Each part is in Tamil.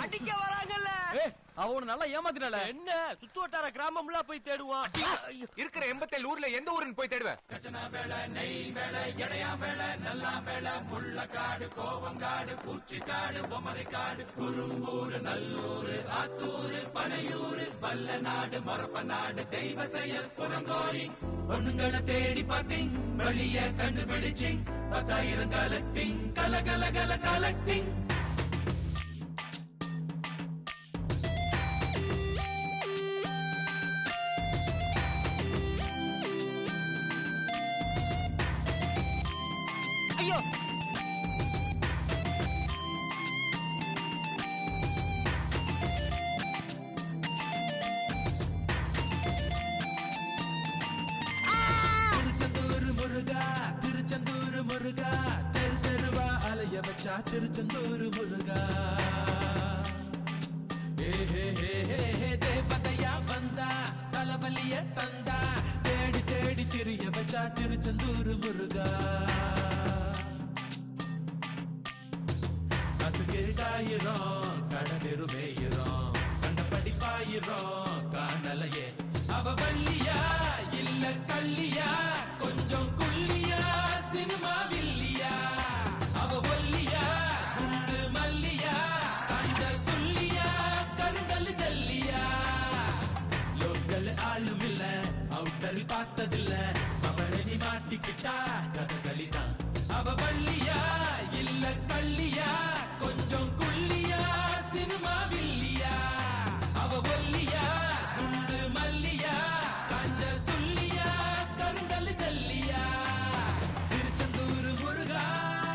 அடிக்க வராங்கல்ல அவன நல்லா ஏமாத்தினால என்ன சுத்து வட்டார கிராமம்லாம் போய் தேடுவான் இருக்கிற எண்பத்தேழு ஊர்ல எந்த ஊருன்னு போய் தேடுவேன் பொண்ணுங்களை தேடி பார்த்தேன் வழிய கண்டுபிடிச்சேன் பத்தாயிரம் கலெக்டிங் கல கல கல கலெக்டிங் ஐயோ திருச்செந்தூர் முருகா திருச்செந்தூர் முருகா தெரு தெருவா அலைய வச்சா திருச்செந்தூர் முருகா ஏ ஹே ஹே ஹே ஹே தேவதையா வந்தா தலவலிய தந்தா தேடி தேடி திரிய வச்சா திருச்செந்தூர் முருகா கசுக்கு காயிரும் கடலிரு மேயிரும் கண்டபடி பாயிரும் காணலையே அவ வள்ளியா இல்ல கள்ளியா கொஞ்சம் குள்ளியா சினிமா வில்லியா அவ ஒல்லியா குண்டு மல்லியா கண்ட சொல்லியா கருங்கல் ஜல்லியா லோக்கல் ஆளும் இல்ல அவுட்டர் பார்த்ததில்ல அவளை நீ மாட்டிக்கிட்டா கதகளிதான் அவ வள்ளியா இல்ல கள்ளியா கொஞ்சம் குள்ளியா சினிமா வில்லியா அவ ஒல்லியா குண்டு மல்லியா கண்ட சொல்லியா கருங்கல் ஜல்லியா திருச்செந்தூர் முருகா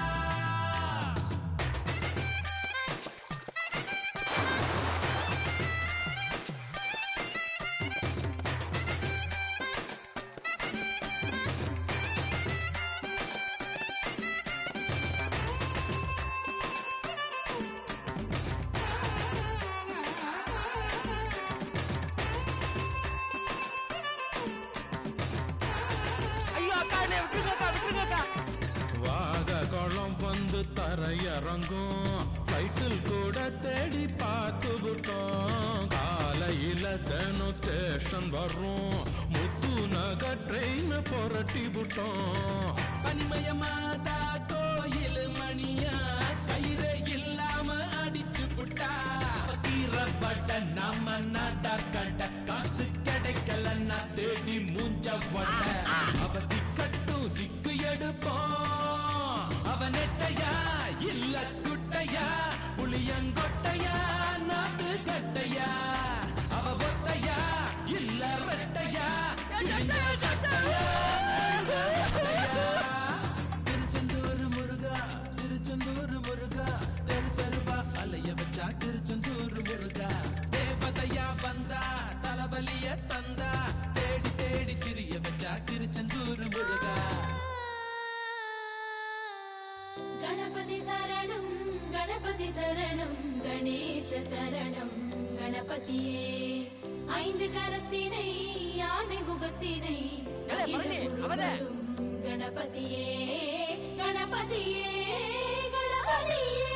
ஐயோ அக்கா என்ன விட்டுருங்க அக்கா விட்டுருங்க அக்கா வாக குளம் வந்து தரையிறங்கும் சைக்கிள் கூட தேடி பார்த்து விட்டோம் காலையில தினம் ஸ்டேஷன் வரும் முத்து நகர் ட்ரெயின் புரட்டி விட்டோம் பனிமயமாதா கோயில் மணியா கயிறு இல்லாம அடிச்சு புட்டா தீரப்பட்ட நம்ம நாட்டா கட்ட காசு கிடைக்கலன்னா தேடி மூஞ்ச வட்ட அவ சிக்கட்டும் சிக்கு எடுப்போம் அவ நெட்டையா இல்ல குட்டையா புளியங்கொட்டையா நாட்டு கட்டையா அவ ஒத்தையா இல்ல ரெட்டையா கிழிஞ்ச சட்டையா, சட்டையா. திருச்செந்தூர் முருகா திருச்செந்தூர் முருகா தெரு தெருவா அலைய வச்சா திருச்செந்தூர் முருகா தேவதையா வந்தா தலவலிய தந்தா தேடி தேடி திரிய வச்சா திருச்செந்தூர் முருகா गणपति शरणं गणपति शरणं गणेश शरणं गणपतिயே ஐந்து கரத்தினை யானை முகத்தினை ஏலே, பழனி, அவனே. கணபதியே கணபதியே கணபதியே